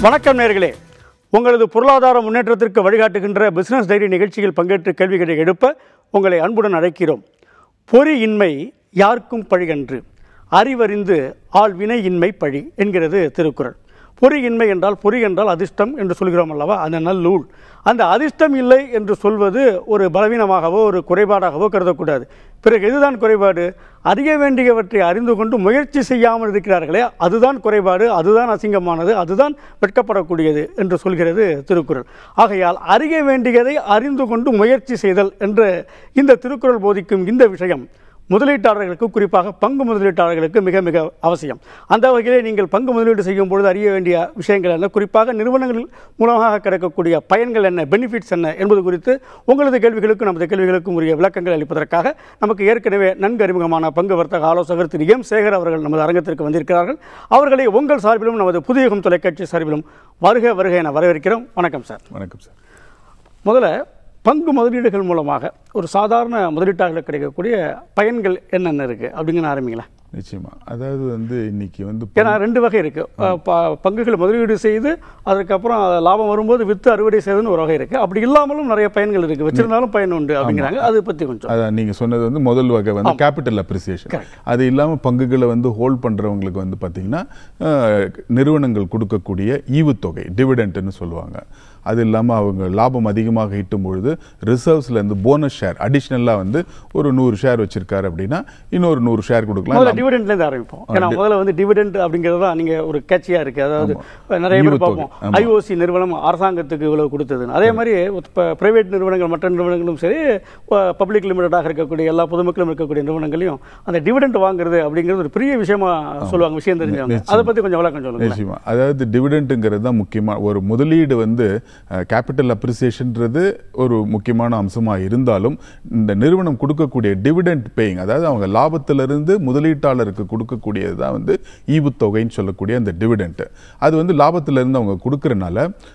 வணக்கம் நேர்களே உங்களது பொருளாதார முன்னேற்றத்திற்கு வழிகாட்டுகின்ற பிசினஸ் டைரி நிகழ்ச்சியில் பங்கேற்று கேள்விகளை எழுப்ப உங்களை அன்புடன் அழைக்கிறோம் பொறி இன்மை யாருக்கும் பழிகன்று அறிவறிந்து ஆள் வினை இன்மை பழி என்கிறது திருக்குறள் பொறி இன்மை என்றால் பொறி என்றால் அதிர்ஷ்டம் என்று சொல்கிறோம் அல்லவா அந்த நல்லூல் அந்த அதிர்ஷ்டம் இல்லை என்று சொல்வது ஒரு பலவீனமாகவோ ஒரு குறைபாடாகவோ கருதக்கூடாது பிறகு இதுதான் குறைபாடு அறிய வேண்டியவற்றை அறிந்து கொண்டு முயற்சி செய்யாமல் இருக்கிறார்களே அதுதான் குறைபாடு அதுதான் அசிங்கமானது அதுதான் வெட்கப்படக்கூடியது என்று சொல்கிறது திருக்குறள் ஆகையால் அறிய வேண்டியதை அறிந்து கொண்டு முயற்சி செய்தல் என்று இந்த திருக்குறள் போதிக்கும் இந்த விஷயம் முதலீட்டாளர்களுக்கு குறிப்பாக பங்கு முதலீட்டாளர்களுக்கு மிக மிக அவசியம் அந்த வகையிலே நீங்கள் பங்கு முதலீடு செய்யும் பொழுது அறிய வேண்டிய விஷயங்கள் என்ன குறிப்பாக நிறுவனங்கள் மூலமாக கிடைக்கக்கூடிய பயன்கள் என்ன பெனிஃபிட்ஸ் என்ன என்பது குறித்து உங்களது கேள்விகளுக்கும் நமது கேள்விகளுக்கும் உரிய விளக்கங்கள் அளிப்பதற்காக நமக்கு ஏற்கனவே நன்கு அறிமுகமான பங்கு வர்த்தக ஆலோசகர் திரு எம் சேகர் அவர்கள் நமது அரங்கத்திற்கு வந்திருக்கிறார்கள் அவர்களை உங்கள் சார்பிலும் நமது புதியகம் தொலைக்காட்சி சார்பிலும் வருக வருக என வரவேற்கிறோம் வணக்கம் சார் வணக்கம் சார் முதல்ல பங்கு முதலீடுகள் மூலமாக ஒரு சாதாரண முதலீட்டாளர்களுக்கு கிடைக்கக்கூடிய பயன்கள் என்னென்ன இருக்குது அப்படிங்கிற ஆரம்பிங்களேன் நிச்சயமா அதாவது வந்து இன்னைக்கு வந்து ஏன்னா ரெண்டு வகை இருக்கு அஹ் ப- பங்குகள் முதலீடு செய்து அதுக்கப்புறம் அது லாபம் வரும்போது வித்து அறுவடை செய்வதுன்னு ஒரு வகை இருக்கு அப்படி இல்லாமலும் நிறைய பயன்கள் இருக்கு வச்சிருந்தாலும் பயன் உண்டு அப்படிங்கிறாங்க அதை பத்தி கொஞ்சம் அதான் நீங்க சொன்னது வந்து முதல் வகை வந்து கேபிட்டல் அப்ரிசியேஷன் அது இல்லாம பங்குகளை வந்து ஹோல்ட் பண்றவங்களுக்கு வந்து பாத்தீங்கன்னா அஹ், நிறுவனங்கள் கொடுக்கக்கூடிய ஈவுத்தொகை டிவிடெண்ட்னு சொல்லுவாங்க அது இல்லாம அவங்க லாபம் அதிகமாக ஈட்டும் பொழுது ரிசர்வ்ஸ்ல இருந்து போனஸ் ஷேர் அடிஷ்னலா வந்து ஒரு நூறு ஷேர் வச்சிருக்காரு அப்படின்னா இன்னொரு நூறு ஷேர் கொடுக்கலாம் முதல்ல டிவிடெண்ட்ல இருந்து ஆரம்பிப்போம் ஏன்னா முதல்ல வந்து டிவிடெண்ட் அப்படிங்கிறது தான் நீங்க ஒரு கேட்சியா இருக்கு அதாவது நிறைய பேர் ஈவுத்தொகை. பார்ப்போம் ஐஓசி நிறுவனம் அரசாங்கத்துக்கு இவ்வளவு கொடுத்ததுன்னு அதே மாதிரி பிரைவேட் நிறுவனங்கள் மற்ற நிறுவனங்களும் சரி பப்ளிக் லிமிடெடாக இருக்கக்கூடிய எல்லா பொதுமக்களும் இருக்கக்கூடிய நிறுவனங்களையும் அந்த டிவிடெண்ட் வாங்குறது அப்படிங்கிறது ஒரு பெரிய விஷயமா சொல்லுவாங்க விஷயம் தெரிஞ்சவங்க அதை பத்தி கொஞ்சம் விளக்கம் சொல்லுங்க நிச்சயமா அதாவது டிவிடெண்ட்டுங்கிறது தான் முக்கியமா ஒரு முதலீடு வந்து கேபிட்டல் அப்ரிசியேஷன்ன்றது ஒரு முக்கியமான அம்சமா இருந்தாலும் இந்த நிறுவனம் கொடுக்கக்கூடிய டிவிடெண்ட் பேயிங் அதாவது அவங்க லாபத்திலிருந்து முதலீட்டாளருக்கு கொடுக்கக்கூடியது தான் வந்து ஈவுத்தொகைன்னு சொல்லக்கூடிய அந்த டிவிடெண்ட் அது வந்து லாபத்திலிருந்து அவங்க கொடுக்கறனால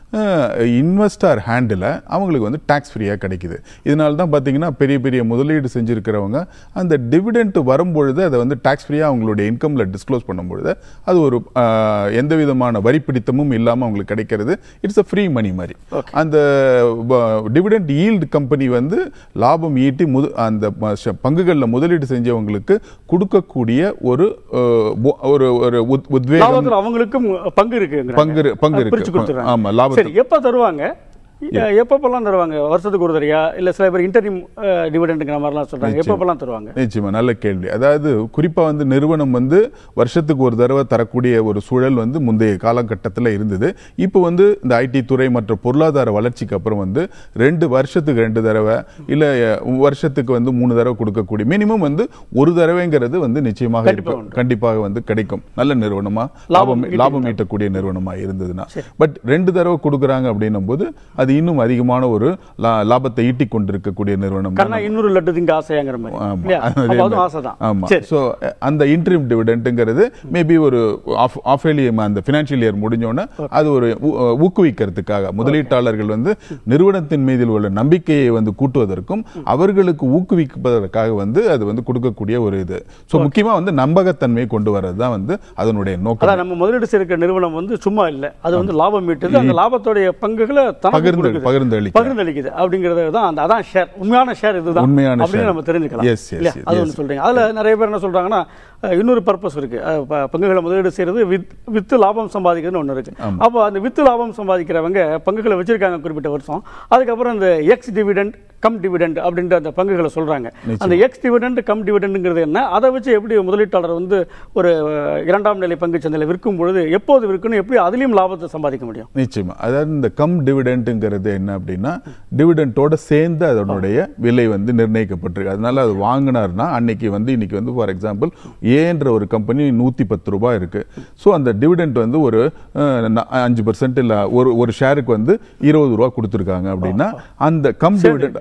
இன்வெஸ்டார் ஹேண்டில் அவங்களுக்கு வந்து டாக்ஸ் ஃப்ரீயாக கிடைக்குது இதனால தான் பார்த்தீங்கன்னா பெரிய பெரிய முதலீடு செஞ்சிருக்கிறவங்க அந்த டிவிடெண்ட் வரும்பொழுது அதை வந்து டாக்ஸ் ஃப்ரீயாக அவங்களுடைய இன்கம்ல டிஸ்க்ளோஸ் பண்ணும்பொழுது அது ஒரு அஹ், எந்த விதமான வரி பிடித்தமும் இல்லாமல் அவங்களுக்கு கிடைக்கிறது இட்ஸ் அ ஃப்ரீ மணி மாதிரி அந்த டிவிடெண்ட் ஈல்டு கம்பெனி வந்து லாபம் ஈட்டி முது அந்த பங்குகளில் முதலீடு செஞ்சவங்களுக்கு கொடுக்கக்கூடிய ஒரு அஹ், பொ- ஒரு ஒரு உத்- உத்வேகம் லாபத்தில் அவங்களுக்கும் பங்கு இருக்கு பங்கு பங்கு பிரிச்சு இருக்கு கொடுத்துறாங்க ஆமா லாபத்தை சரி எப்ப தருவாங்க எப்பப்பெல்லாம் தருவாங்க வருஷத்துக்கு ஒரு தரையா இல்ல சில பேர் இன்டர்னிம் டிவிடெண்ட்ங்கிற மாதிரிலாம் சொல்றாங்க எப்பப்பெல்லாம் தருவாங்க நிச்சயமா நல்ல கேள்வி அதாவது குறிப்பா வந்து நிறுவனம் வந்து வருஷத்துக்கு ஒரு தடவை தரக்கூடிய ஒரு சூழல் வந்து முந்தைய காலகட்டத்தில் இருந்தது இப்போ வந்து இந்த ஐடி துறை மற்றும் பொருளாதார வளர்ச்சிக்கு அப்புறம் வந்து ரெண்டு வருஷத்துக்கு ரெண்டு தடவை இல்ல அஹ், வருஷத்துக்கு வந்து மூணு தடவை கொடுக்கக்கூடிய மினிமம் வந்து ஒரு தடவைங்கிறது வந்து நிச்சயமாக கண்டிப்பா இருக்கு. கண்டிப்பாக வந்து கிடைக்கும் நல்ல நிறுவனமா லாபம் லாபம் ஈட்டக்கூடிய நிறுவனமா இருந்ததுன்னா பட் ரெண்டு தடவை கொடுக்குறாங்க அப்படின்னும் போது அது இன்னும் அதிகமான ஒரு லா- லாபத்தை ஈட்டிக் கொண்டிருக்கக்கூடிய நிறுவனம் தான் கண்ணா இன்னொரு லட்டு திங்க ஆசையாங்கிற மாதிரி ஆமா. இல்லையா? அதே அப்ப அதுவும் மாதிரி. ஆசைதான் ஆமா சரி சோ அந்த இன்ட்ரீம் டிவிடெண்ட்ங்கிறது மேபி ஒரு ஆஃப் ஆஃப் அந்த ஃபினான்ஷியல் இயர் முடிஞ்சோடனே அது ஒரு ஊ- ஊக்குவிக்கிறதுக்காக முதலீட்டாளர்கள் வந்து நிறுவனத்தின் மீதில் உள்ள நம்பிக்கையை வந்து கூட்டுவதற்கும் அவர்களுக்கு ஊக்குவிப்பதற்காக வந்து அது வந்து கொடுக்கக்கூடிய ஒரு இது சோ முக்கியமா வந்து நம்பகத்தன்மையை கொண்டு வர்றது தான் வந்து அதனுடைய நோக்கம் அதான் நம்ம முதலீடு செய்கிற நிறுவனம் வந்து சும்மா இல்ல அது வந்து லாபம் ஈட்டுது அந்த லாபத்தோடைய பங்குகளை தனக்கு பகிர்ந்து கொடுக்குது. பகிர்ந்து அளிக்க பகிர்ந்து அளிக்குது அப்படிங்கிறது தான் அந்த அதான் ஷேர் உண்மையான ஷேர் இதுதான் உண்மையான அப்படின்னு share. நம்ம தெரிஞ்சுக்கலாம் Yes, yes, இல்லையா? yes, அது yes. ஒன்று சொல்றீங்க அதுல நிறைய பேர் என்ன சொல்றாங்கன்னா அஹ், இன்னொரு பர்பஸ் இருக்கு அஹ், ப- பங்குகளை முதலீடு செய்யறது வித் வித்து லாபம் சம்பாதிக்கிறதுன்னு ஒன்று இருக்கு அப்போ அந்த வித்து லாபம் சம்பாதிக்கிறவங்க பங்குகளை வச்சிருக்காங்க குறிப்பிட்ட வருஷம் அதுக்கப்புறம் இந்த எக்ஸ் டிவிடெண்ட் கம் டிவிடெண்ட் அப்படின்ற அந்த பங்குகளை சொல்றாங்க அந்த எக்ஸ் டிவிடெண்ட் கம் டிவிடெண்ட்ங்கிறது என்ன அதை வச்சு எப்படி முதலீட்டாளர் வந்து ஒரு அஹ், இரண்டாம் நிலை பங்கு சந்தையில் விற்கும் பொழுது எப்போது விற்கணும் எப்படி அதுலயும் லாபத்தை சம்பாதிக்க முடியும் நிச்சயமா அதாவது இந்த கம் டிவிடெண்ட்ங்கிறது என்ன அப்படின்னா டிவிடெண்டோட சேர்ந்து அதனுடைய விலை வந்து நிர்ணயிக்கப்பட்டிருக்கு அதனால அது வாங்கினார்னா அன்னைக்கு வந்து இன்னைக்கு வந்து ஃபார் எக்ஸாம்பிள் ஏன்ற ஒரு கம்பெனி நூத்தி பத்து ரூபாய் இருக்கு ஸோ அந்த டிவிடெண்ட் வந்து ஒரு அஹ், ந- அஞ்சு பர்சன்ட் இல்ல ஒரு ஒரு ஷேருக்கு வந்து இருபது ரூபா கொடுத்துருக்காங்க அப்படின்னா அந்த கம் டிவிடெண்ட்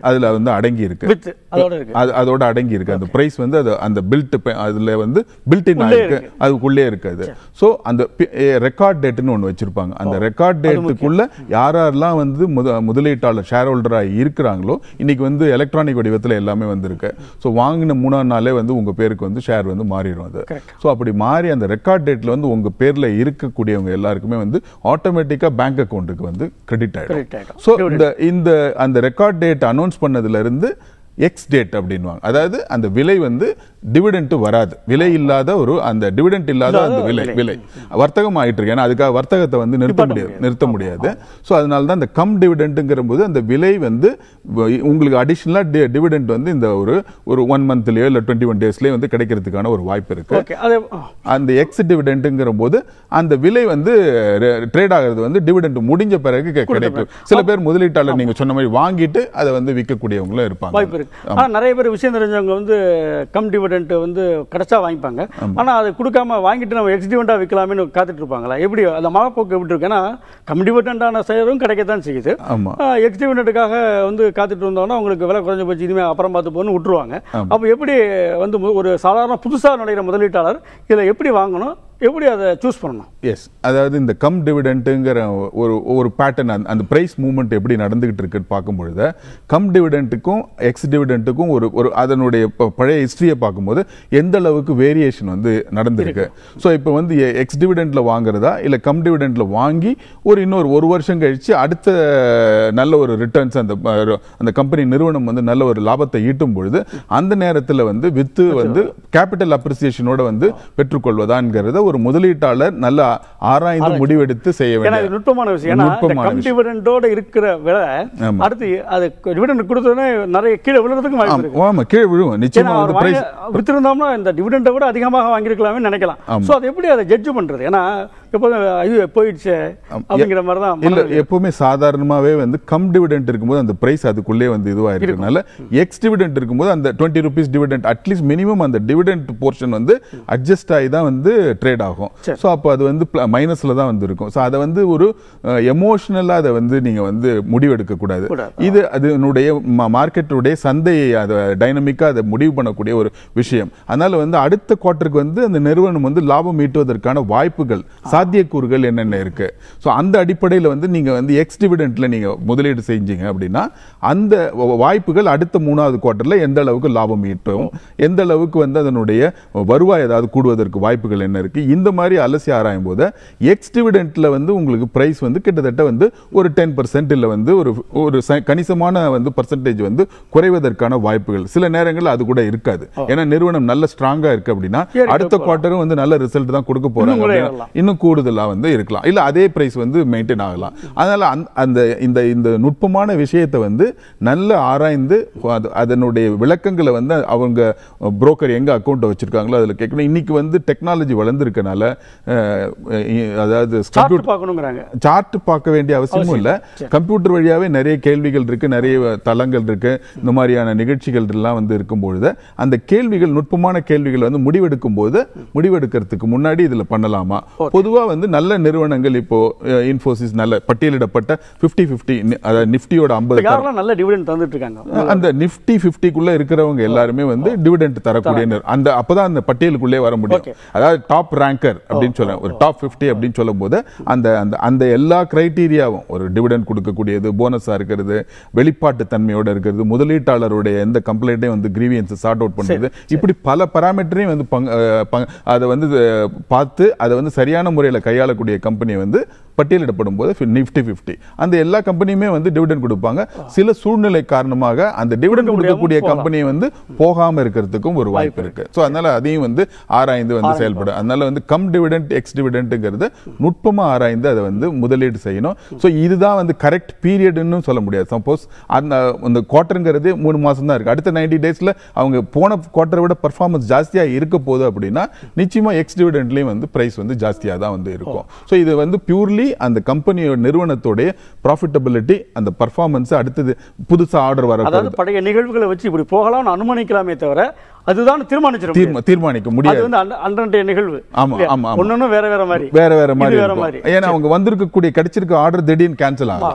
அதுல வந்து அடங்கி இருக்கு வித் அதோட இருக்கு அது அதோட அடங்கி இருக்கு அந்த பிரைஸ் வந்து அது அந்த பில்ட் அதுல வந்து பில்ட் இன் உள்ளே ஆயிருக்கு அதுக்குள்ளே இருக்கு அது சோ அந்த ரெக்கார்ட் டேட்னு ஒன்னு வச்சிருப்பாங்க அந்த ரெக்கார்ட் டேட்டுக்குள்ள யார் யாரெல்லாம் வந்து முத- முதலீட்டாளர் ஷேர் ஹோல்டரா இருக்கிறாங்களோ இன்னைக்கு வந்து எலக்ட்ரானிக் வடிவத்துல எல்லாமே வந்திருக்கு சோ வாங்கின மூணாம் நாளே வந்து உங்க பேருக்கு வந்து ஷேர் வந்து மாறிடும் அது சோ அப்படி மாறி அந்த ரெக்கார்ட் டேட்ல வந்து உங்க பேர்ல இருக்கக்கூடியவங்க எல்லாருக்குமே வந்து ஆட்டோமேட்டிக்கா பேங்க் அக்கவுண்ட்டுக்கு வந்து கிரெடிட் Credit ஆயிடும் ஆயிடும். சோ இந்த இந்த அந்த ரெக்கார்ட் டேட் அனௌன்ஸ் பண்ணதுல இருந்து எக்ஸ் டேட் அப்படின்வாங்க அதாவது அந்த விலை வந்து டிவிடெண்ட் வராது விலை இல்லாத ஒரு அந்த டிவிடெண்ட் இல்லாத அந்த விலை விலை வர்த்தகம் ஆயிட்டு இருக்கு ஏன்னா அதுக்காக வர்த்தகத்தை வந்து நிறுத்த முடியாது நிறுத்த முடியாது சோ அதனால தான் அந்த கம் டிவிடெண்ட்ங்கிற போது அந்த விலை வந்து வ- உங்களுக்கு அடிஷனலா டிவிடெண்ட் வந்து இந்த ஒரு ஒரு ஒன் மந்த்லயோ இல்ல டுவெண்ட்டி ஒன் டேஸ்லயோ வந்து கிடைக்கிறதுக்கான ஒரு வாய்ப்பு இருக்கு ஓகே அது அந்த எக்ஸ் டிவிடெண்ட்ங்கிற போது அந்த விலை வந்து ட்ரேட் ஆகிறது வந்து டிவிடெண்ட் முடிஞ்ச பிறகு கி- கிடைக்கும் சில பேர் முதலீட்டாளர் நீங்க சொன்ன மாதிரி வாங்கிட்டு அதை வந்து விற்கக்கூடியவங்களும் இருப்பாங்க வாய்ப்பு இருக்கு ஆனா நிறைய பேர் விஷயம் தெரிஞ்சவங்க வந்து கம் டிவிடெண்ட் வந்து கிடைச்சா வாங்கிப்பாங்க ஆனா அது கொடுக்காம வாங்கிட்டு நம்ம எக்ஸ் டிவிடெண்டா விற்கலாமேன்னு காத்துட்டு இருப்பாங்களா எப்படி அந்த மனப்போக்கு எப்படி இருக்கு ஏன்னா கம் டிவிடெண்டான செயலும் கிடைக்கத்தான் செய்யுது ஆமா எக்ஸ் டிவிடெண்ட்டுக்காக வந்து காத்துட்டு இருந்தோம்னா உங்களுக்கு விலை குறைஞ்ச போச்சு இனிமே அப்புறம் பார்த்து போன்னு விட்டுருவாங்க அப்போ எப்படி வந்து மு- ஒரு சாதாரண புதுசா நுழைகிற முதலீட்டாளர் இதுல எப்படி வாங்கணும் எப்படி அதை சூஸ் பண்ணணும் எஸ் அதாவது இந்த கம் டிவிடெண்ட்டுங்கிற ஒரு ஒரு பேட்டர்ன் அந்த பிரைஸ் மூவ்மெண்ட் எப்படி நடந்துகிட்டு இருக்குன்னு பார்க்கும் பொழுது கம் டிவிடெண்ட்டுக்கும் எக்ஸ் டிவிடெண்ட்டுக்கும் ஒரு ஒரு அதனுடைய ப- பழைய ஹிஸ்டரியை பார்க்கும்போது எந்த அளவுக்கு வேரியேஷன் வந்து நடந்திருக்கு ஸோ இப்போ வந்து எக்ஸ் டிவிடெண்ட்ல வாங்குறதா இல்லை கம் டிவிடெண்ட்ல வாங்கி ஒரு இன்னொரு ஒரு வருஷம் கழிச்சு அடுத்த நல்ல ஒரு ரிட்டர்ன்ஸ் அந்த அஹ், அந்த கம்பெனி நிறுவனம் வந்து நல்ல ஒரு லாபத்தை ஈட்டும் பொழுது அந்த நேரத்தில் வந்து வித்து வந்து கேபிட்டல் அப்ரிசியேஷனோட வந்து பெற்றுக்கொள்வதாங்கிறத ஒரு முதலீட்டாளர் நல்ல ஆராய்ந்து முடிவெடுத்து செய்ய ஏன்னா இது வேண்டிய நுட்பமான விஷயம் ஏன்னா இந்த நுட்பமான கம் விஷயம். டிவிடெண்டோட இருக்கிற விலை ஆமா. அடுத்து அது டிவிடெண்ட் கொடுத்தோடனே நிறைய கீழே விழுறதுக்கும் வாய்ப்பு இருக்கு ஆமா, ஆமா கீழே விழுவும் ஏன்னா நிச்சயமா அவர் வந்து வாங்கி பிரைஸ் வித்திருந்தோம்னா இந்த டிவிடெண்டை விட அதிகமாக வாங்கியிருக்கலாமே நினைக்கலாம் ஆமா. சோ அதை எப்படி அதை ஜட்ஜ் பண்றது ஏன்னா எப்போதும் இது போயிடுச்சு அப்படிங்கிற மாதிரி தான் இல்ல எப்பவுமே சாதாரணமாவே வந்து கம் டிவிடெண்ட் இருக்கும்போது அந்த பிரைஸ் அதுக்குள்ளே வந்து இதுவா இருக்கறனால எக்ஸ் டிவிடெண்ட் இருக்கும்போது அந்த twenty rupees dividend at least minimum அந்த டிவிடெண்ட் போர்ஷன் வந்து அட்ஜஸ்ட் ஆகி தான் வந்து ட்ரேட் ஆகும் ஸோ அப்போ அது வந்து மைனஸ்ல தான் வந்து இருக்கும் ஸோ அதை வந்து ஒரு எமோஷனலா அதை வந்து நீங்க வந்து முடிவெடுக்க கூடாது கூடாது. இது அதனுடைய மார்க்கெட்டுடைய சந்தையை அதை டைனமிக்கா அதை முடிவு பண்ணக்கூடிய ஒரு விஷயம் அதனால வந்து அடுத்த குவார்ட்டருக்கு வந்து அந்த நிறுவனம் வந்து லாபம் ஈட்டுவதற்கான வாய்ப்புகள் சாத்தியக்கூறுகள் என்னென்ன இருக்கு ஸோ அந்த அடிப்படையில் வந்து நீங்க வந்து எக்ஸ் டிவிடெண்ட்ல நீங்க முதலீடு செஞ்சீங்க அப்படின்னா அந்த வ- வாய்ப்புகள் அடுத்த மூணாவது குவார்ட்டர்ல எந்த அளவுக்கு லாபம் ஈட்டும் எந்த அளவுக்கு வந்து அதனுடைய வருவாய் ஏதாவது கூடுவதற்கு வாய்ப்புகள் என்ன இருக்கு இந்த மாதிரி அலசி ஆராயும் போது எக்ஸ் டிவிடெண்ட்ல வந்து உங்களுக்கு பிரைஸ் வந்து கிட்டத்தட்ட வந்து ஒரு டென் பர்சன்ட் இல்ல வந்து ஒரு ஒரு ச- கணிசமான வந்து பர்சன்டேஜ் வந்து குறைவதற்கான வாய்ப்புகள் சில நேரங்கள் அது கூட இருக்காது ஏன்னா நிறுவனம் நல்ல ஸ்ட்ராங்கா இருக்கு அப்படின்னா ஏறிட்டு அடுத்த குவார்ட்டரும் வந்து நல்ல ரிசல்ட் தான் கொடுக்க போறாங்க இன்னும் கூட அப்படின்னா ஏறலாம். இன்னும் கூடுதலா வந்து இருக்கலாம் இல்ல அதே பிரைஸ் வந்து மெயின்டைன் ஆகலாம் அதனால அந்த- அந்த இந்த இந்த நுட்பமான விஷயத்தை வந்து நல்ல ஆராய்ந்து அது- அதனுடைய விளக்கங்களை வந்து அவங்க புரோக்கர் எங்க அக்கௌண்ட் வச்சிருக்காங்களோ அதுல கேட்கணும் இன்னைக்கு வந்து டெக்னாலஜி வளர்ந்துருக்கனால அஹ், இ- அதாவது சார்ட் பார்க்கணுங்கிறாங்க சார்ட் பார்க்க வேண்டிய அவசியமும் இல்ல கம்ப்யூட்டர் வழியாவே நிறைய கேள்விகள் இருக்கு நிறைய தளங்கள் இருக்கு இந்த மாதிரியான நிகழ்ச்சிகள் எல்லாம் வந்து இருக்கும் பொழுது அந்த கேள்விகள் நுட்பமான கேள்விகள் வந்து முடிவெடுக்கும் போது முடிவெடுக்கிறதுக்கு முன்னாடி இதுல பண்ணலாமா பொதுவா வந்து நல்ல நிறுவனங்கள் இப்போ இன்ஃபோசிஸ் நல்ல பட்டியலிடப்பட்ட 50 50 அதாவது நிஃப்டியோட ஐம்பது யாரெல்லாம் நல்ல டிவிடெண்ட் தந்துட்டு இருக்காங்க அந்த நிஃப்டி 50 குள்ள இருக்கிறவங்க எல்லாருமே வந்து டிவிடெண்ட் தரக்கூடிய நிறு- அந்த அப்பதான் அந்த பட்டியலுக்குள்ளே வர முடியும் Okay. அதாவது டாப் ரேங்கர் அப்படின்னு சொல்ல ஒரு டாப் 50 அப்படின்னு சொல்லும் போது அந்த அந்த அந்த எல்லா கிரைட்டீரியாவும் ஒரு டிவிடெண்ட் கொடுக்கக்கூடியது போனஸா இருக்கிறது வெளிப்பாட்டு தன்மையோட இருக்கிறது முதலீட்டாளருடைய எந்த கம்ப்ளைண்ட்டையும் வந்து கிரீவியன்ஸ் சார்ட் அவுட் பண்றது இப்படி பல பராமீட்டரையும் வந்து பங்கு- அஹ் பங்கு- அதை வந்து அஹ், பார்த்து அதை வந்து சரியான முறையில் கையாளக்கூடிய கம்பெனி வந்து பட்டியலிடப்படும் போது நிஃப்டி 50 அந்த எல்லா கம்பெனியுமே வந்து டிவிடெண்ட் கொடுப்பாங்க சில சூழ்நிலை காரணமாக அந்த டிவிடெண்ட் கொடுக்கக்கூடிய கம்பெனி வந்து போகாம இருக்கிறதுக்கும் ஒரு வாய்ப்பு இருக்கு சோ அதனால அதையும் வந்து ஆராய்ந்து வந்து செயல்படும் அதனால வந்து கம் டிவிடெண்ட் எக்ஸ் டிவிடெண்ட்ங்கிறது நுட்பமா ஆராய்ந்து அதை வந்து முதலீடு செய்யணும் சோ இதுதான் வந்து கரெக்ட் பீரியட்னு சொல்ல முடியாது சப்போஸ் அந்த அந்த குவார்டருங்கிறது மூணு மாசம் தான் இருக்கு அடுத்த நைன்டி டேஸ்ல அவங்க போன குவார்டரை விட பர்ஃபார்மன்ஸ் ஜாஸ்தியா இருக்க போகுது அப்படின்னா நிச்சயமா எக்ஸ் டிவிடெண்ட்லயும் வந்து பிரைஸ் வந்து ஜாஸ்தியா தான் வந்து இருக்கும் சோ இது வந்து பியூர்லி அந்த கம்பெனியோட நிறுவனத்தோடைய ப்ராஃபிட்டபிலிட்டி அந்த பர்ஃபார்மன்ஸ் அடுத்தது புதுசா ஆர்டர் வர அதாவது பழைய நிகழ்வுகளை வச்சு இப்படி போகலாம்னு அனுமானிக்கலாமே தவிர அதுதான் தீர்மானிச்சிடும் தீர்மா- தீர்மானிக்க அது முடியாது வந்து அன்ற- அன்றைய நிகழ்வு ஆமா, இல்லையா? ஆமா, ஆமா. ஒண்ணொண்ணும் வேற வேற மாதிரி வேற வேற மாதிரி இது வேற இருக்கும். மாதிரி ஏன்னா அவங்க வந்திருக்கக்கூடிய கிடைச்சிருக்க ஆர்டர் திடீர்னு கேன்சல் ஆகலாம்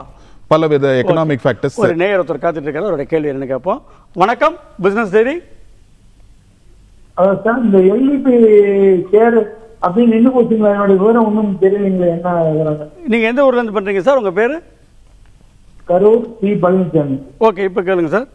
பலவித எக்கனாமிக் ஃபேக்டர்ஸ் ஒரு நேயர் ஒருத்தர் காத்துட்டு இருக்காரு அவருடைய கேள்வி என்னன்னு கேட்போம் வணக்கம் பிசினஸ் டைரி அதான் சார் இந்த எல்இபி ஷேர் அப்படின்னு நின்று போச்சுங்களா என்னோட விவரம் ஒன்றும் தெரியலைங்களே என்ன விவரங்க நீங்க எந்த ஊர்ல இருந்து பண்றீங்க சார் உங்க பேரு கரூர் சி பழனிசாமி ஓகே இப்போ கேளுங்க சார்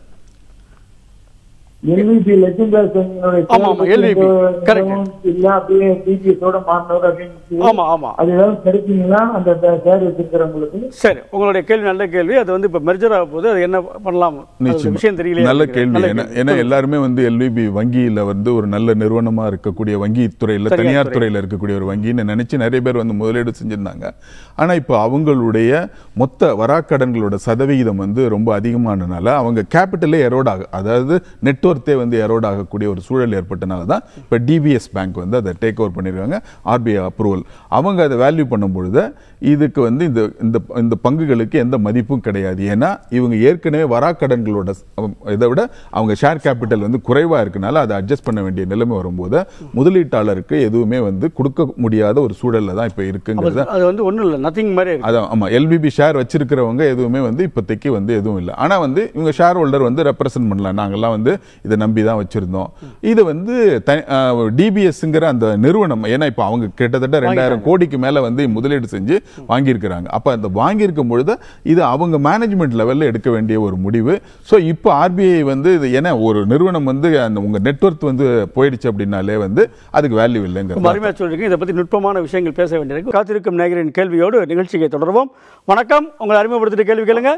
எல்விபி லட்சுமி தாஸ் என்னோட ஆமா, ஆமா, LVP. Correct. இல்ல அப்படியே பிபிஎஸோட மாறினவர் அப்படின்னு ஆமா ஆமா அது ஏதாவது கிடைக்குங்களா அந்த ஷேர் வச்சிருக்கிறவங்களுக்கு சரி உங்களுடைய கேள்வி நல்ல கேள்வி அது வந்து இப்ப மெர்ஜர் ஆக போகுது அது என்ன பண்ணலாம் அது நிச்சயமா. விஷயம் தெரியல நல்ல கேள்வி ஏன்னா ஏன்னா எல்லாருமே வந்து எல்விபி வங்கியில வந்து ஒரு நல்ல நிறுவனமா இருக்கக்கூடிய வங்கி துறையில தனியார் தனியார் துறை. துறையில இருக்கக்கூடிய ஒரு வங்கின்னு நினைச்சு நிறைய பேர் வந்து முதலீடு செஞ்சிருந்தாங்க ஆனா இப்போ அவங்களுடைய மொத்த வராக்கடன்களோட சதவிகிதம் வந்து ரொம்ப அதிகமானனால அவங்க கேபிட்டலே எரோட் ஆக அதாவது நெட்ஒர்த்தே வந்து எரோட் ஆகக்கூடிய ஒரு சூழல் ஏற்பட்டனால தான் இப்போ டிபிஎஸ் பேங்க் வந்து அதை டேக் ஓவர் பண்ணிருக்காங்க ஆர்பிஐ அப்ரூவல் அவங்க அதை வேல்யூ பண்ணும்பொழுது இதுக்கு வந்து இந்த இந்த இந்த பங்குகளுக்கு எந்த மதிப்பும் கிடையாது ஏன்னா இவங்க ஏற்கனவே வராக்கடன்களோட ஸ்- இதை விட அவங்க ஷேர் கேபிட்டல் வந்து குறைவா இருக்கனால அதை அட்ஜஸ்ட் பண்ண வேண்டிய நிலைமை வரும்போது முதலீட்டாளருக்கு எதுவுமே வந்து கொடுக்க முடியாத ஒரு சூழல்ல தான் இப்போ இருக்குங்கிறத அது வந்து ஒண்ணும் இல்ல நத்திங் மாதிரி இருக்கு அதான் ஆமா எல்பிபி ஷேர் வச்சிருக்கிறவங்க எதுவுமே வந்து இப்போதைக்கு வந்து எதுவும் இல்லை ஆனா வந்து இவங்க ஷேர் ஹோல்டர் வந்து ரெப்ரசென்ட் பண்ணலாம் நாங்கெல்லாம் வந்து இதை நம்பி தான் வச்சிருந்தோம் இது வந்து டிபிஎஸ்ங்கிற அந்த நிறுவனம் ஏன்னா இப்போ அவங்க கிட்டத்தட்ட ரெண்டாயிரம் கோடிக்கு மேல வந்து முதலீடு செஞ்சு வாங்கியிருக்கிறாங்க அப்ப அந்த வாங்கியிருக்கும் பொழுது இது அவங்க மேனேஜ்மெண்ட் லெவல்ல எடுக்க வேண்டிய ஒரு முடிவு ஸோ இப்போ ஆர்பிஐ வந்து இது ஏன்னா ஒரு நிறுவனம் வந்து அந்த உங்க நெட்ஒர்க் வந்து போயிடுச்சு அப்படின்னாலே வந்து அதுக்கு வேல்யூ ரொம்ப இல்லைங்கிறது அருமையா சொல்லிருக்கீங்க இதை பத்தி நுட்பமான விஷயங்கள் பேச வேண்டியிருக்கு காத்திருக்கும் நேயரின் கேள்வியோடு நிகழ்ச்சியை தொடர்வோம் வணக்கம் உங்களை அறிமுகப்படுத்திட்டு கேள்வி கேளுங்க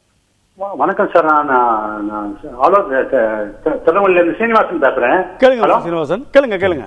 வ- வணக்கம் சார் நான் நான் நான் ஆலோ திருநெல்வேலியிலிருந்து சீனிவாசன் பேசுறேன் கேளுங்க ஹலோ சீனிவாசன் கேளுங்க கேளுங்க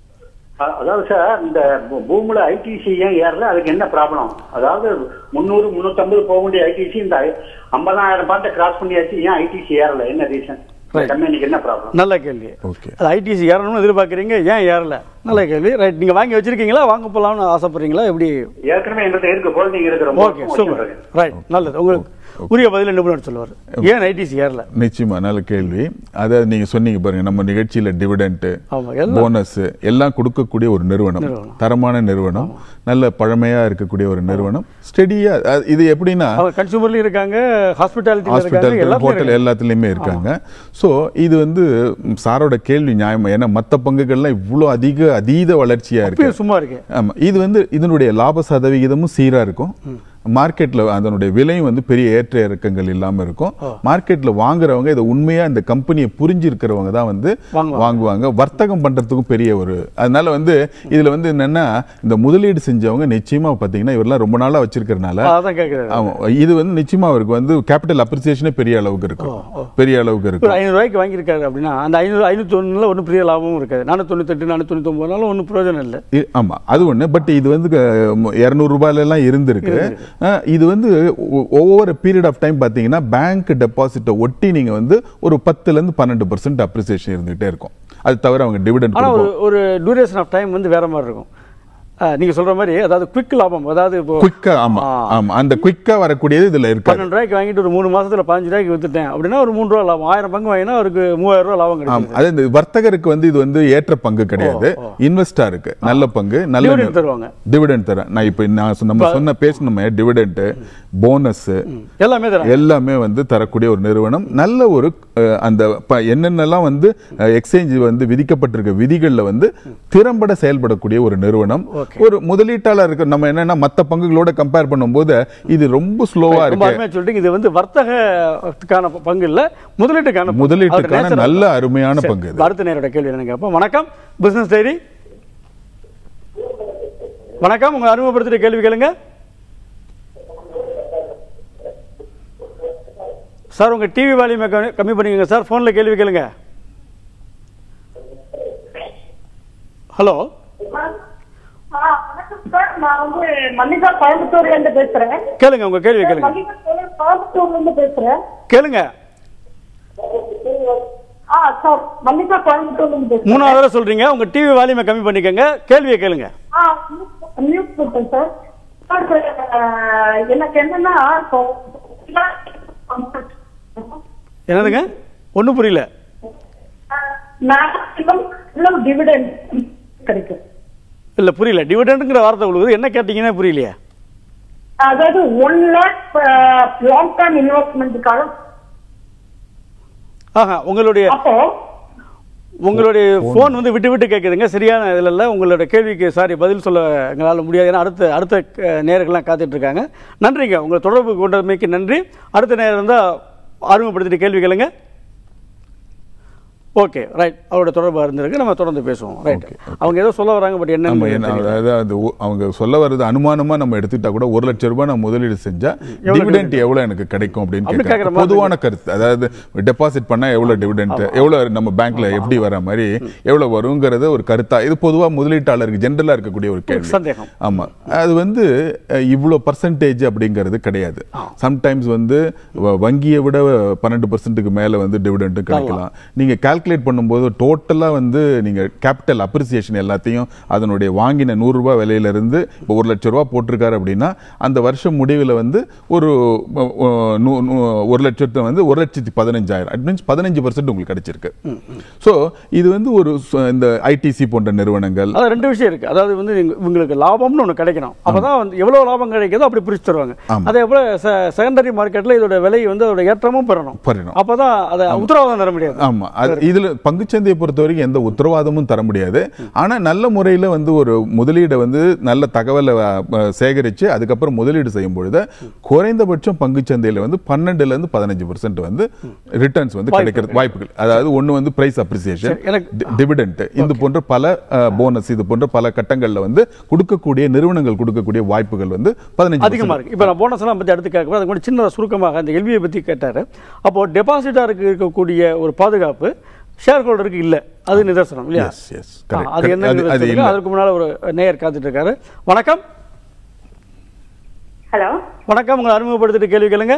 அ- அதாவது சார் இந்த பூ- பூமியில ஐடிசி ஏன் ஏறல அதுக்கு என்ன ப்ராப்ளம் அதாவது முந்நூறு முந்நூற்றம்பது போக வேண்டிய ஐடிசி இந்த ஐம்பதாயிரம் பாயிண்ட் கிராஸ் பண்ணியாச்சு ஏன் ஐடிசி ஏறல என்ன ரீசன் Right. கம்பெனிக்கு என்ன ப்ராப்ளம் நல்ல கேள்வி ஓகே அது ஐடிசி ஏறணும்னு எதிர்பார்க்குறீங்க ஏன் ஏறல நல்ல கேள்வி ரைட் நீங்க வாங்கி வச்சிருக்கீங்களா வாங்க போலாம்னு ஆசைப்படுறீங்களா எப்படி ஏற்கனவே என்கிட்ட இருக்கு ஹோல்டிங் இருக்கு ரொம்ப ஓகே வருஷம் சூப்பர் வச்சிருக்கேன். ரைட் நல்லது உங்களுக்கு உரிய பதில் நிபுணர் சொல்லுவார் ஏன் ஐடிசி ஏறல நிச்சயமா நல்ல கேள்வி அதாவது நீங்க சொன்னீங்க பாருங்க நம்ம நிகழ்ச்சியில டிவிடெண்ட் ஆமா எல்லாம் போனஸ் எல்லாம் கொடுக்கக்கூடிய ஒரு நிறுவனம் நிறுவனம். தரமான நிறுவனம் நல்ல பழமையா இருக்கக்கூடிய ஒரு நிறுவனம் ஸ்டெடியா இது எப்படின்னா அவர் கன்சூமர்லயும் இருக்காங்க ஹாஸ்பிட்டாலிட்டில இருக்காங்க ஹாஸ்பிட்டல் எல்லாமே ஹோட்டல் எல்லாத்துலயுமே இருக்காங்க சோ இது வந்து ம், சாரோட கேள்வி நியாயமா ஏன்னா மத்த பங்குகள்லாம் இவ்வளவு அதிக அதீத வளர்ச்சியா இருக்கு இப்பயும் சும்மா இருக்கு ஆமா இது வந்து இதனுடைய லாப சதவிகிதமும் சீரா இருக்கும் மார்க்கெட்ல அதனுடைய விலையும் வந்து பெரிய ஏற்ற இறக்கங்கள் இல்லாம இருக்கும் மார்க்கெட்ல வாங்குறவங்க இதை உண்மையா இந்த கம்பெனியை புரிஞ்சிருக்கிறவங்க தான் வந்து வாங்குவாங்க. வாங்குவாங்க வர்த்தகம் பண்றதுக்கும் பெரிய ஒரு அதனால வந்து இதுல வந்து என்னன்னா இந்த முதலீடு செஞ்சவங்க நிச்சயமா பாத்தீங்கன்னா இவரெல்லாம் ரொம்ப நாளா வச்சிருக்கிறனால அதான் கேட்கிறாரு ஆமா இது வந்து நிச்சயமா அவருக்கு வந்து கேபிட்டல் அப்ரிசியேஷனே பெரிய அளவுக்கு இருக்கும் பெரிய அளவுக்கு ஒரு இருக்கும் ஐநூறு ரூபாய்க்கு வாங்கியிருக்காரு அப்படின்னா அந்த ஐநூறு ஐநூத்தி ஒண்ணுல ஒன்றும் பெரிய லாபமும் இருக்காது நானூத்தி தொண்ணூத்தெட்டு நானூத்தி தொண்ணூத்தி ஒன்பதுனாலும் ஒன்றும் பிரயோஜனம் இல்லை இ- ஆமா அது ஒண்ணு பட் இது வந்து இருநூறு ரூபாயில எல்லாம் இருந்திருக்கு அஹ், இது வந்து ஒ- ஒவ்வொரு பீரியட் ஆஃப் டைம் பாத்தீங்கன்னா பேங்க் டெபாசிட்டை ஒட்டி நீங்க வந்து ஒரு பத்துல இருந்து பன்னெண்டு பர்சன்ட் அப்ரிசியேஷன் இருந்துகிட்டே இருக்கும் அது தவிர அவங்க டிவிடெண்ட் ஆனா ஒரு ஒரு டியூரேஷன் ஆஃப் டைம் வந்து வேற மாதிரி இருக்கும் அஹ், நீங்க சொல்ற மாதிரி அதாவது குவிக் லாபம் அதாவது இப்போ குயிக்கா ஆமா ஆமா அந்த குயிக்கா வரக்கூடியது இதுல இருக்காது பன்னெண்டு ரூபாய்க்கு வாங்கிட்டு ஒரு மூணு மாசத்துல பதினஞ்சு ரூபாய்க்கு வித்துட்டேன் அப்படின்னா ஒரு மூணு ரூபா லாபம் ஆயிரம் பங்கு வாங்கினா அவருக்கு மூவாயிரம் ரூபாய் லாபம் ஆமா கிடைக்கும் அது இந்த வர்த்தகருக்கு வந்து இது வந்து ஏற்ற பங்கு கிடையாது இன்வெஸ்டாருக்கு நல்ல பங்கு நல்ல டிவிடெண்ட் தருவாங்க டிவிடெண்ட் தரேன் நான் இப்ப நான் சொன்ன- நம்ம சொன்ன பேசணுமே டிவிடெண்ட் போனஸ் எல்லாமே தராங்க எல்லாமே வந்து தரக்கூடிய ஒரு நிறுவனம் நல்ல ஒரு அஹ், அந்த ப- என்னென்னலாம் வந்து எக்ஸ்சேஞ்ச் வந்து விதிக்கப்பட்டிருக்க விதிகள்ல வந்து திறம்பட செயல்படக்கூடிய ஒரு நிறுவனம் ஒரு முதலீட்டாளருக்கு நம்ம என்னன்னா மத்த பங்குகளோட கம்பேர் பண்ணும்போது இது ரொம்ப ஸ்லோவா ரொம்ப இருக்கு அருமையா சொல்லிட்டீங்க இது வந்து வர்த்தகத்துக்கான பங்கு இல்ல முதலீட்டுக்கான பங்கு. முதலீட்டுக்கான அவருடைய nature- நல்ல அருமையான சரி, பங்கு இது அடுத்த நேரோட கேள்வி என்னன்னு கேட்போம் வணக்கம் பிசினஸ் டைரி வணக்கம் உங்க அறிமுகப்படுத்திட்டு கேள்வி கேளுங்க சார் உங்க டிவி வால்யூமை கம்மி பண்ணிக்கோங்க சார் போன்ல கேள்வி கேளுங்க ஹலோ ஆ, வணக்கம் சார் நான் வந்து மல்லிகா கோயம்புத்தூர்ல இருந்து பேசுறேன் கேளுங்க உங்க கேள்வி கேளுங்க மல்லிகா கோயம்புத்தூர்ல இருந்து பேசுறேன் கேளுங்க ஆ சார் மல்லிகா கோயம்புத்தூர்ல இருந்து பேசுறேன் மூணாவது தடவை சொல்றீங்க உங்க டிவி வால்யூமை கம்மி பண்ணிக்கோங்க கேள்வியை கேளுங்க ஆ நியூஸ் கொடுத்தேன் சார் சார் ஆ, எனக்கு என்னன்னா இப்போ என்னதுங்க ஒன்றும் புரியல மேக்ஸிமம் டிவிடெண்ட் கிடைக்கும் இல்ல புரியல டிவிடெண்டுங்கிற வார்த்தை உங்களுக்கு என்ன கேட்டீங்கன்னா புரியலையா அதாவது ஒன் லேக் லாங் டேர்ம் இன்வெஸ்ட்மெண்ட்டுக்காக ஆஹா உங்களுடைய அப்போ உங்களுடைய ஃபோன் வந்து விட்டு விட்டு கேட்குதுங்க சரியான இதில் இல்லை உங்களோட கேள்விக்கு சாரி பதில் சொல்ல எங்களால் முடியாது ஏன்னா அடுத்த அடுத்த அஹ், நேயர்கள்லாம் காத்துட்டு இருக்காங்க நன்றிங்க உங்களை தொடர்பு கொண்டமைக்கு நன்றி அடுத்த நேரம் இருந்தால் அறிமுகப்படுத்திட்டு கேள்வி கேளுங்க ஓகே ரைட் அவரோட தொடர்பு இருந்திருக்கு நம்ம தொடர்ந்து பேசுவோம் ரைட் அவங்க ஏதோ சொல்ல வராங்க பட் நம்ம என்ன என்ன அதாவது அது ஒ- அவங்க சொல்ல வர்றது அனுமானமா நம்ம எடுத்துட்டா கூட ஒரு லட்சம் ரூபாய் நான் முதலீடு செஞ்சா டிவிடெண்ட் எவ்வளவு எனக்கு கிடைக்கும் அப்படின்னு அப்படி கேட்கறாங்க. கேட்கற மாதிரி பொதுவான கருத்து அதாவது டெபாசிட் பண்ணா எவ்வளவு டிவிடெண்ட் எவ்வளவு நம்ம பேங்க்ல எப்படி வர மாதிரி எவ்வளவு வருங்கிறத ஒரு கருத்தா இது பொதுவா முதலீட்டாளருக்கு ஜென்ரலா இருக்கக்கூடிய ஒரு கேள்வி சந்தேகம். ஆமா அது வந்து அஹ், இவ்வளவு பர்சன்டேஜ் அப்படிங்கிறது கிடையாது சம்டைம்ஸ் வந்து வ- வங்கியை விட பன்னெண்டு பர்சன்ட்டுக்கு மேல வந்து டிவிடெண்டும் கிடைக்கலாம் நீங்க கால்குலேட் பண்ணும்போது டோட்டலா வந்து நீங்க கேபிட்டல் அப்ரிசியேஷன் எல்லாத்தையும் அதனுடைய வாங்கின நூறு ரூபாய் விலையில இருந்து இப்போ ஒரு லட்சம் ரூபாய் போட்டிருக்காரு அப்படின்னா அந்த வருஷம் முடிவில் வந்து ஒரு அஹ், அஹ், நூ- நூ- ஒரு லட்சத்தை வந்து ஒரு லட்சத்தி பதினஞ்சாயிரம் அட் மீன்ஸ் பதினஞ்சு பர்சன்ட் உங்களுக்கு கிடைச்சிருக்கு ஸோ இது வந்து ஒரு சு- இந்த ஐடிசி போன்ற நிறுவனங்கள் அதான் ரெண்டு விஷயம் இருக்கு அதாவது வந்து நீங்க- உங்களுக்கு லாபம்னு ஒன்று கிடைக்கணும் அப்பதான் வந்து எவ்வளவு லாபம் கிடைக்குதோ அப்படி பிரிச்சு தருவாங்க ஆமா. அதே போல செகண்டரி மார்க்கெட்ல இதோட விலை வந்து அதோட ஏற்றமும் பெறணும் பெறணும். அப்பதான் அதை உத்தரவாதம் தர முடியாது ஆமா அது இதுல பங்குச்சந்தையை பொறுத்த வரைக்கும் எந்த உத்தரவாதமும் தர முடியாது ஆனா நல்ல முறையில வந்து ஒரு முதலீடை வந்து நல்ல தகவலை அஹ், சேகரிச்சு அதுக்கப்புறம் முதலீடு செய்யும் பொழுது குறைந்தபட்சம் பங்குச்சந்தையில வந்து பன்னெண்டுல இருந்து பதினஞ்சு பர்சன்ட் வந்து ரிட்டர்ன்ஸ் வந்து கிடைக்கிறது வாய்ப்புகள் அதாவது ஒண்ணு வந்து பிரைஸ் அப்ரிசியேஷன் சரி, எனக்கு- டிவிடெண்ட் இது போன்ற பல போனஸ் இது போன்ற பல கட்டங்கள்ல வந்து கொடுக்கக்கூடிய நிறுவனங்கள் கொடுக்கக்கூடிய வாய்ப்புகள் வந்து பதினஞ்சு அதிகமா இருக்கு இப்போ நான் போனஸ் எல்லாம் பத்தி அடுத்து கேட்க அதுக்கு முன்னாடி சின்ன சுருக்கமாக அந்த எல்வியை பத்தி கேட்டாரு அப்போ டெபாசிட்டாருக்கு இருக்கக்கூடிய ஒரு பாதுகாப்பு ஷேர் ஹோல்டருக்கு இல்ல அது நிதர்சனம் இல்லையா Yes, yes, ஆ, correct, அது correct. என்ன அது- அது இல்ல. அதற்கு முன்னால ஒரு நேயர் காத்துட்டு இருக்காரு வணக்கம் ஹலோ வணக்கம் உங்களை அறிமுகப்படுத்திட்டு கேள்வி கேளுங்க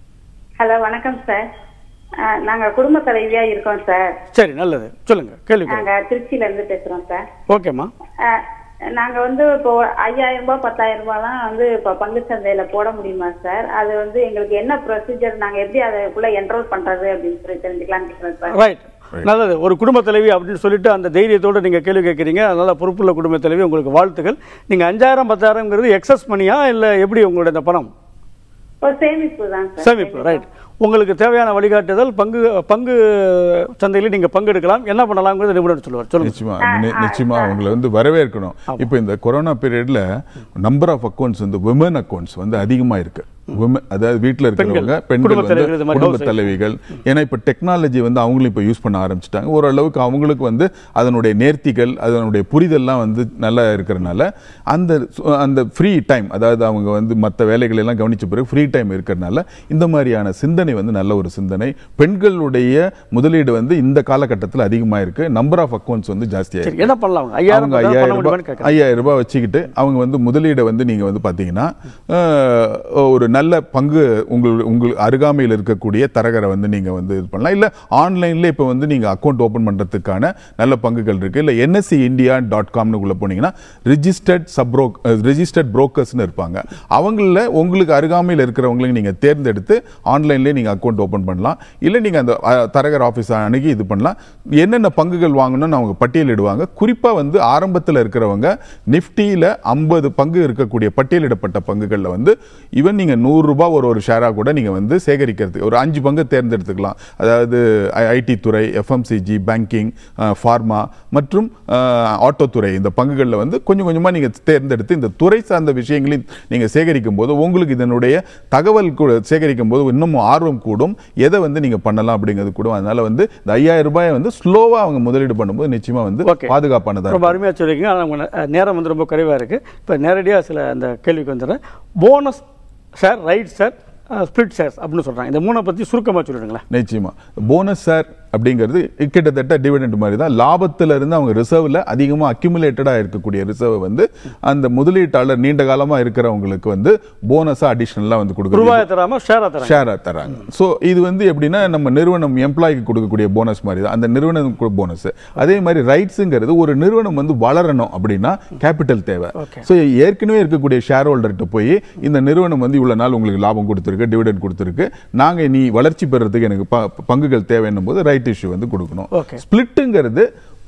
ஹலோ வணக்கம் சார் நாங்க குடும்ப தலைவியா இருக்கோம் சார் சரி நல்லது சொல்லுங்க கேள்வி கேளுங்க நாங்க திருச்சியில இருந்து பேசுறோம் சார் ஓகேம்மா அஹ், நாங்க வந்து இப்போ ஐயாயிரம் ரூபாய் பத்தாயிரம் ரூபாய்லாம் வந்து இப்போ பங்கு சந்தையில போட முடியுமா சார் அது வந்து எங்களுக்கு என்ன ப்ரொசீஜர் நாங்க எப்படி அதுக்குள்ள என்ரோல் பண்றது அப்படின்னு சொல்லி தெரிஞ்சுக்கலாம்னு கேட்கிறேன் சார் ரைட் நல்லது ஒரு குடும்ப தலைவி அப்படின்னு சொல்லிட்டு அந்த தைரியத்தோட நீங்க கேள்வி கேட்குறீங்க அதனால பொறுப்புள்ள குடும்ப தலைவி உங்களுக்கு வாழ்த்துக்கள் நீங்க அஞ்சாயிரம் பத்தாயிரம்ங்கிறது எக்ஸஸ் மணியா இல்ல எப்படி உங்களுடைய இந்த பணம் ஒரு சேமிப்பு தான் சார் சேமிப்பு ரைட் உங்களுக்கு தேவையான வழிகாட்டுதல் பங்கு பங்கு சந்தையில் நீங்க பங்கெடுக்கலாம் என்ன பண்ணலாம்ங்கிறது நிபுணர் சொல்லுவார் சொல்லுங்க நிச்சயமா நி- நிச்சயமா அவங்களை வந்து வரவேற்கணும் இப்போ இந்த கொரோனா பீரியட்ல நம்பர் ஆஃப் அக்கௌண்ட்ஸ் வந்து விமன் அக்கௌண்ட்ஸ் வந்து அதிகமா இருக்கு Women- அதாவது வீட்ல இருக்கிறவங்க பெண்கள் குடும்பத் வந்து தலைவிகள் இது மாதிரி குடும்ப house wife. தலைவிகள் ஏன்னா இப்ப டெக்னாலஜி வந்து அவங்களும் இப்ப யூஸ் பண்ண ஆரம்பிச்சிட்டாங்க ஓரளவுக்கு அவங்களுக்கு வந்து அதனுடைய நேர்த்திகள் அதனுடைய புரிதல்லாம் வந்து நல்லா இருக்கிறனால அந்த சு- அந்த ஃப்ரீ டைம் அதாவது அவங்க வந்து மற்ற வேலைகள் எல்லாம் கவனிச்ச பிறகு ஃப்ரீ டைம் இருக்கிறனால இந்த மாதிரியான சிந்தனை வந்து நல்ல ஒரு சிந்தனை பெண்களுடைய முதலீடு வந்து இந்த காலகட்டத்தில் அதிகமா இருக்கு நம்பர் ஆஃப் அக்கௌண்ட்ஸ் வந்து ஜாஸ்தியா சரி என்ன பண்ணலாம் அவங்க ஐயாயிரம் அவங்க பத்தாயிரம் பண்ண ஐயாயிரம் முடியுமான்னு ரூபாய் கேட்கறேன் ஐயாயிரம் ரூபாய் வச்சுக்கிட்டு அவங்க வந்து முதலீடை வந்து நீங்க வந்து பாத்தீங்கன்னா அஹ், ஒரு நல்ல பங்கு உங்கள் உங்கள் அருகாமையில் இருக்கக்கூடிய தரகரை வந்து நீங்க வந்து இது பண்ணலாம் இல்ல ஆன்லைன்ல இப்ப வந்து நீங்க அக்கௌண்ட் ஓபன் பண்றதுக்கான நல்ல பங்குகள் இருக்கு இல்ல என்எஸ்சி இந்தியா டாட் காம்னு உள்ள போனீங்கன்னா ரிஜிஸ்டர்ட் சப்ரோ ரிஜிஸ்டர்ட் புரோக்கர்ஸ்னு இருப்பாங்க அவங்கள உங்களுக்கு அருகாமையில் இருக்கிறவங்களுக்கு நீங்க தேர்ந்தெடுத்து ஆன்லைன்லேயே நீங்க அக்கௌண்ட் ஓபன் பண்ணலாம் இல்ல நீங்க அந்த அஹ், தரகர் ஆஃபீஸ் அணுகி இது பண்ணலாம் என்னென்ன பங்குகள் வாங்கணும்னு அவங்க பட்டியலிடுவாங்க குறிப்பா வந்து ஆரம்பத்தில் இருக்கிறவங்க நிஃப்டியில ஐம்பது பங்கு இருக்கக்கூடிய பட்டியலிடப்பட்ட பங்குகள்ல வந்து ஈவன் நீங்க நூறு ரூபாய் ஒரு ஒரு ஷேரா கூட நீங்க வந்து சேகரிக்கிறதுக்கு ஒரு அஞ்சு பங்கு தேர்ந்தெடுத்துக்கலாம் அதாவது ஐடி துறை எஃப்எம்சிஜி பேங்கிங் ஃபார்மா மற்றும் ஆட்டோ துறை இந்த பங்குகளில் வந்து கொஞ்சம் கொஞ்சமா நீங்க தேர்ந்தெடுத்து இந்த துறை சார்ந்த விஷயங்களையும் நீங்க சேகரிக்கும் போது உங்களுக்கு இதனுடைய தகவல் கூட சேகரிக்கும் போது இன்னும் ஆர்வம் கூடும் எதை வந்து நீங்க பண்ணலாம் அப்படிங்கிறது கூடும் அதனால வந்து இந்த ஐயாயிரம் ரூபாயை வந்து ஸ்லோவா அவங்க முதலீடு பண்ணும்போது நிச்சயமா வந்து Okay. பாதுகாப்பானதா ரொம்ப இருக்கும். அருமையாக சொல்லியிருக்கீங்க ஆனால் உங்க நே- நேரம் வந்து ரொம்ப குறைவாக இருக்குது இப்போ நேரடியாக சில அந்த கேள்விக்கு வந்துடுறேன் bonus share right share split shares அப்படின்னு சொல்கிறாங்க இந்த மூணை பற்றி சுருக்கமாக சொல்லிடுங்களேன் நிச்சயமா போனஸ் சார் அப்படிங்கிறது கிட்டத்தட்ட டிவிடெண்ட் மாதிரி தான் லாபத்துல இருந்து அவங்க ரிசர்வ்ல அதிகமா அக்யூமுலேட்டடா இருக்கக்கூடிய ரிசர்வ் வந்து அந்த முதலீட்டாளர் நீண்ட காலமா இருக்கிறவங்களுக்கு வந்து போனஸா அடிஷனலா வந்து கொடுக்குறது ரூபாயை தராமல் ஷேராக தராங்க ஷேரா தராங்க சோ இது வந்து எப்படின்னா நம்ம நிறுவனம் எம்ப்ளாய்க்கு கொடுக்கக்கூடிய போனஸ் மாதிரி தான் அந்த நிறுவனம் போனஸ் அதே மாதிரி ரைட்ஸுங்கிறது ஒரு நிறுவனம் வந்து வளரணும் அப்படின்னா கேபிட்டல் தேவை Okay. ஸோ ஏற்கனவே இருக்கக்கூடிய ஷேர் ஹோல்டர்கிட்ட போய் இந்த நிறுவனம் வந்து இவ்வளவு நாள் உங்களுக்கு லாபம் கொடுத்துருக்கு டிவிடெண்ட் கொடுத்துருக்கு நாங்க நீ வளர்ச்சி பெறறதுக்கு எனக்கு ப- பங்குகள் தேவைன்னும் போது ரைட் இஷ்யூ வந்து கொடுக்கணும் Okay. ஸ்பிளிட்டுங்கிறது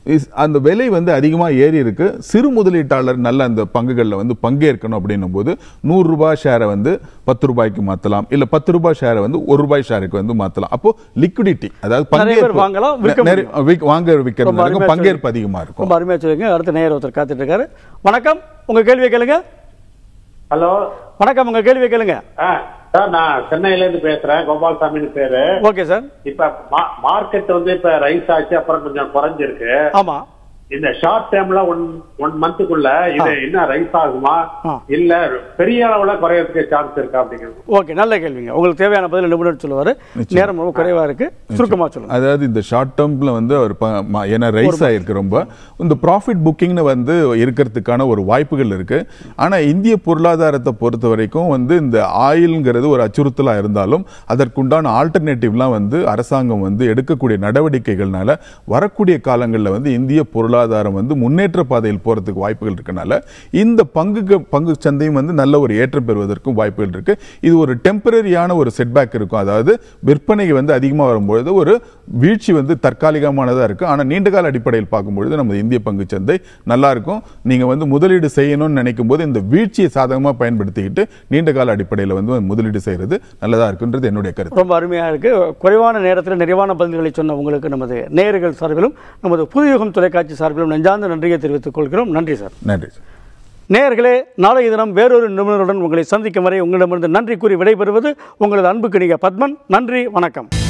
இஸ்- அந்த விலை வந்து அதிகமாக ஏறி இருக்கு சிறு முதலீட்டாளர் நல்ல அந்த பங்குகளில் வந்து பங்கேற்கணும் அப்படின்னும் போது நூறு ரூபாய் ஷேரை வந்து பத்து ரூபாய்க்கு மாற்றலாம் இல்லை பத்து ரூபாய் ஷேரை வந்து ஒரு ரூபாய் ஷேருக்கு வந்து மாற்றலாம் அப்போ லிக்விடிட்டி அதாவது நிறைய பேர் பங்கேற்பு வாங்கலாம், விற்க நெ- நிறைய- விக்- வாங்க ரொம்ப விற்கிறது அருமையா பங்கேற்பு சொல்லி- அதிகமாக இருக்கும் ரொம்ப அருமையாக சொல்லுங்க அடுத்த நேயர் ஒருத்தர் காத்துட்டு இருக்காரு வணக்கம் உங்க கேள்வியை கேளுங்க ஹலோ வணக்கம் உங்க கேள்வியை கேளுங்க சார் நான் சென்னையில இருந்து பேசுறேன் கோபால்சாமின்னு பேரு ஓகே சார் இப்ப மார்க்கெட் வந்து இப்ப ரைஸ் ஆச்சு அப்புறம் கொஞ்சம் குறைஞ்சிருக்கு ஆமா இந்த ஷார்ட் டேர்ம்ல ஒன் ஒன் மந்த்துக்குள்ள இது என்ன ரைஸ் ஆகுமா ஆ. இல்ல பெரிய அளவுல குறையறதுக்கு சான்ஸ் இருக்கா அப்படிங்கிறது ஓகே நல்ல கேள்விங்க உங்களுக்கு தேவையான பதில் நிபுணர் சொல்லுவாரு நேரம் ரொம்ப குறைவா இருக்கு சுருக்கமா சொல்லுங்க அதாவது இந்த ஷார்ட் டேர்ம்ல வந்து அவர் ப- ம- ஏன்னா ரைஸ் ஆயிருக்கு ரொம்ப இந்த ப்ராஃபிட் புக்கிங்னு வந்து இருக்கிறதுக்கான ஒரு வாய்ப்புகள் இருக்கு ஆனா இந்திய பொருளாதாரத்தை பொறுத்த வரைக்கும் வந்து இந்த ஆயில்ங்கிறது ஒரு அச்சுறுத்தலா இருந்தாலும் அதற்குண்டான ஆல்டர்னேட்டிவ்லாம் வந்து அரசாங்கம் வந்து எடுக்கக்கூடிய நடவடிக்கைகள்னால வரக்கூடிய காலங்களில் வந்து இந்திய பொருளாதாரம் வந்து முன்னேற்ற பாதையில் போறதுக்கு வாய்ப்புகள் இருக்கனால இந்த பங்கு பங்கு சந்தையும் வந்து நல்ல ஒரு ஏற்றம் பெறுவதற்கும் வாய்ப்புகள் இருக்கு இது ஒரு டெம்பரரியான ஒரு செட்பேக் இருக்கும் அதாவது விற்பனை வந்து அதிகமாக வரும்பொழுது ஒரு வீழ்ச்சி வந்து தற்காலிகமானதா இருக்கு ஆனா நீண்ட கால அடிப்படையில் பார்க்கும்பொழுது நம்ம இந்திய பங்கு சந்தை நல்லா இருக்கும் நீங்க வந்து முதலீடு செய்யணும்னு நினைக்கும் போது இந்த வீழ்ச்சியை சாதகமா பயன்படுத்திக்கிட்டு நீண்ட கால அடிப்படையில் வந்து முதலீடு செய்யறது நல்லதா இருக்குன்றது என்னுடைய கருத்து ரொம்ப அருமையாக இருக்கு குறைவான நேரத்தில் நிறைவான பதில்களை சொன்ன உங்களுக்கு நமது நேயர்கள் சார்பிலும் நமது புதுயுகம் தொலைக்காட்சி சார்பிலும் நெஞ்சார்ந்த நன்றியை தெரிவித்துக் கொள்கிறோம் நன்றி சார் நன்றி நேயர்களே நாளைய தினம் வேறொரு நிபுணருடன் உங்களை சந்திக்கும் வரை உங்களிடமிருந்து நன்றி கூறி விடைபெறுவது உங்களது அன்புக்கு நீங்க பத்மன் நன்றி வணக்கம்